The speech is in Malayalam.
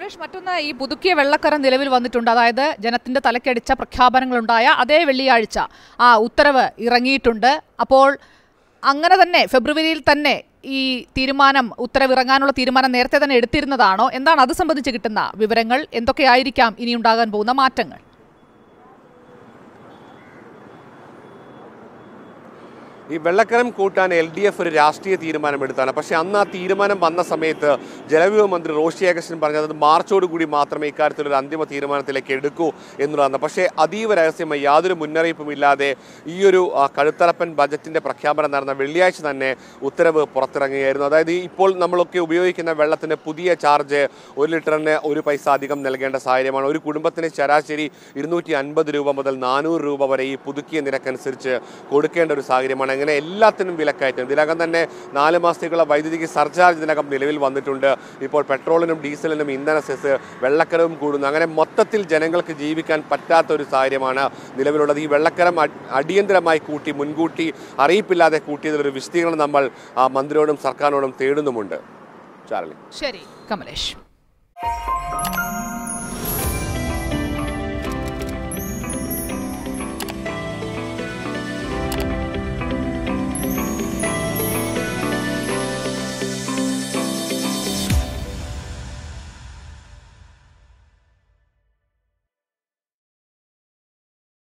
കമലേഷ് മറ്റൊന്ന് ഈ പുതുക്കിയ വെള്ളക്കരം നിലവിൽ വന്നിട്ടുണ്ട് അതായത് ജനത്തിന്റെ തലക്കടിച്ച പ്രഖ്യാപനങ്ങളുണ്ടായ അതേ വെള്ളിയാഴ്ച ആ ഉത്തരവ് ഇറങ്ങിയിട്ടുണ്ട് അപ്പോൾ അങ്ങനെ തന്നെ ഫെബ്രുവരിയിൽ തന്നെ ഈ തീരുമാനം ഉത്തരവിറങ്ങാനുള്ള തീരുമാനം നേരത്തെ തന്നെ എടുത്തിരുന്നതാണോ എന്താണ് അത് സംബന്ധിച്ച് കിട്ടുന്ന വിവരങ്ങൾ എന്തൊക്കെയായിരിക്കാം ഇനി ഉണ്ടാകാൻ പോകുന്ന മാറ്റങ്ങൾ ഈ വെള്ളക്കരം കൂട്ടാൻ എൽ ഡി എഫ് ഒരു രാഷ്ട്രീയ തീരുമാനമെടുത്താണ് പക്ഷേ അന്ന് ആ തീരുമാനം വന്ന സമയത്ത് ജലവിഭവ മന്ത്രി റോഷി അഗസ്റ്റിൻ പറഞ്ഞത് അത് മാർച്ചോട് കൂടി മാത്രമേ ഇക്കാര്യത്തിൽ ഒരു അന്തിമ തീരുമാനത്തിലേക്ക് എടുക്കൂ എന്നുള്ളതാണ് പക്ഷേ അതീവ രഹസ്യമായി യാതൊരു മുന്നറിയിപ്പും ഇല്ലാതെ ഈ ഒരു ആ, കഴുത്തറപ്പൻ ബജറ്റിന്റെ പ്രഖ്യാപനം നടന്ന വെള്ളിയാഴ്ച തന്നെ ഉത്തരവ് പുറത്തിറങ്ങുകയായിരുന്നു അതായത് ഈ ഇപ്പോൾ നമ്മളൊക്കെ ഉപയോഗിക്കുന്ന വെള്ളത്തിന് പുതിയ ചാർജ് ഒരു ലിറ്ററിന് ഒരു പൈസ അധികം നൽകേണ്ട സാഹചര്യമാണ് ഒരു കുടുംബത്തിന് ശരാശരി ഇരുന്നൂറ്റി അൻപത് രൂപ മുതൽ നാനൂറ് രൂപ വരെ ഈ പുതുക്കിയ നിരക്കനുസരിച്ച് കൊടുക്കേണ്ട ഒരു സാഹചര്യമാണ് അങ്ങനെ എല്ലാത്തിനും വിലക്കയറ്റം ഇതിനകം തന്നെ നാല് മാസത്തേക്കുള്ള വൈദ്യുതിക്ക് സർചാർജ് ഇതിനകം നിലവിൽ വന്നിട്ടുണ്ട് ഇപ്പോൾ പെട്രോളിനും ഡീസലിനും ഇന്ധന സെസ് വെള്ളക്കരവും കൂടുന്നു അങ്ങനെ മൊത്തത്തിൽ ജനങ്ങൾക്ക് ജീവിക്കാൻ പറ്റാത്ത ഒരു സാഹചര്യമാണ് നിലവിലുള്ളത് ഈ വെള്ളക്കരം അ- അടിയന്തരമായി കൂട്ടി മുൻകൂട്ടി അറിയിപ്പില്ലാതെ കൂട്ടിയതിലൊരു വിശദീകരണം നമ്മൾ ആ, മന്ത്രിയോടും സർക്കാരിനോടും തേടുന്നുമുണ്ട് ചാർലി ശരി കമലേഷ്